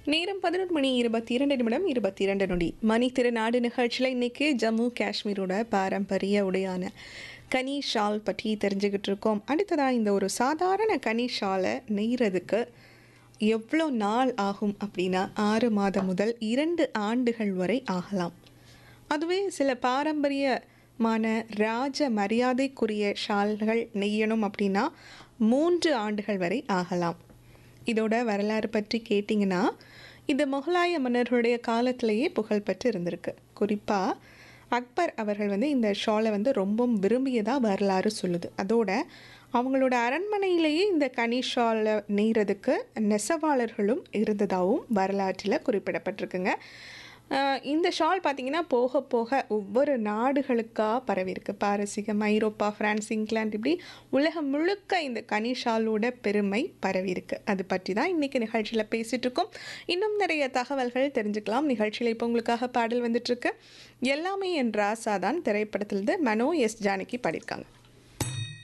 நேரம் பதினொரு மணி இருபத்தி இரண்டு நிமிடம் இருபத்தி இரண்டு நொடி மணி திருநாடு நிகழ்ச்சியில் இன்னைக்கு ஜம்மு காஷ்மீரோட பாரம்பரிய உடையான கனி ஷால் பற்றி தெரிஞ்சுக்கிட்டு இருக்கோம் அடுத்ததாக இந்த ஒரு சாதாரண கனி ஷாலை நெய்கிறதுக்கு எவ்வளோ நாள் ஆகும் அப்படின்னா ஆறு மாதம் முதல் இரண்டு ஆண்டுகள் வரை ஆகலாம் அதுவே சில பாரம்பரியமான ராஜ மரியாதைக்குரிய ஷால்கள் நெய்யணும் அப்படின்னா மூன்று ஆண்டுகள் வரை ஆகலாம் இதோட வரலாறு பற்றி கேட்டிங்கன்னா இது முகலாய மன்னர்களுடைய காலத்திலேயே புகழ்பெற்று இருந்திருக்கு குறிப்பாக அக்பர் அவர்கள் வந்து இந்த ஷாலை வந்து ரொம்ப விரும்பியதாக வரலாறு சொல்லுது அதோட அவங்களோட அரண்மனையிலேயே இந்த கனி ஷாலை நெய்கிறதுக்கு நெசவாளர்களும் இருந்ததாகவும் வரலாற்றில் குறிப்பிடப்பட்டிருக்குங்க ஆஹ் இந்த ஷால் பார்த்தீங்கன்னா போக போக ஒவ்வொரு நாடுகளுக்காக பரவியிருக்கு பாரசீகம் ஐரோப்பா பிரான்ஸ் இங்கிலாந்து இப்படி உலகம் முழுக்க இந்த கனி ஷாலோட பெருமை பரவியிருக்கு அது பற்றி தான் இன்றைக்கி நிகழ்ச்சியில் பேசிகிட்டு இருக்கோம் இன்னும் நிறைய தகவல்கள் தெரிஞ்சுக்கலாம் நிகழ்ச்சியில் இப்போ உங்களுக்காக பாடல் வந்துட்டுருக்கு எல்லாமே என் ராசா தான் திரைப்படத்திலிருந்து மனோ எஸ் ஜானகி பாடியிருக்காங்க